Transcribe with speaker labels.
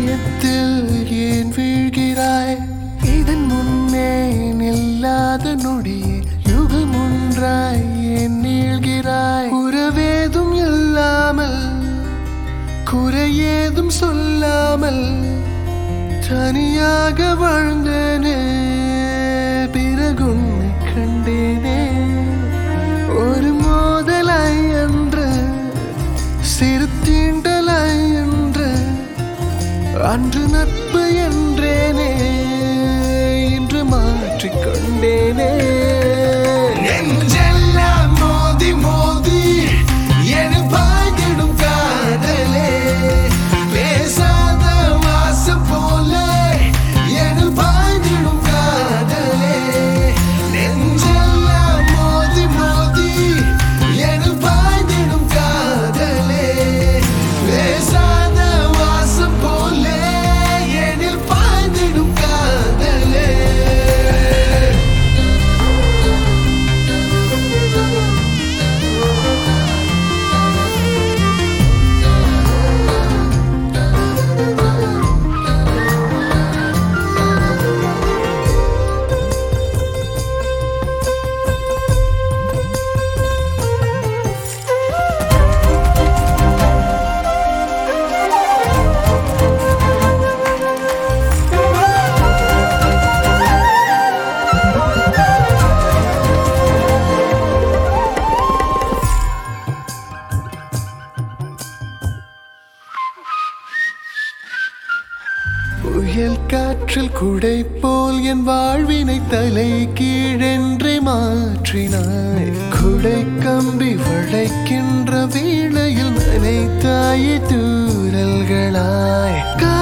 Speaker 1: மாயத்தில் ஏன் வீழ்கிறாய் இதன் முன்னே நில்லாத நொடியே யுகம் ஒன்றாய் ஏன் நீள்கிறாய் உறவேதும் இல்லாமல் குறையேதும் சொல்லாமல் தனியாக வாழ்ந்தேனே பிறகுன்னை கண்டேனே ஒரு மோதலாய் அன்று சிறு தீண்டலாய் என்று அன்று நட்பு என்றேனே இன்று மாற்றிக் கொண்டேனே நெஞ்செல்லாம் மோதி மோதி என பாய்ந்திடும் காதலே பேசாத வாசம் போல என பாய்ந்திடும் காதலே நெஞ்செல்லாம் மோதி மோதி என பாய்ந்திடும் காதலே பேசாத வாசம் போல எனில் பாய்ந்திடும் காதலே புயல் காற்றில் குடை போல் என் வாழ்வினை தலை கீழென்றே மாற்றினாய் குடை கம்பி வளைக்கின்ற வீணையில் நனைத்தாயே தூரல்களாய்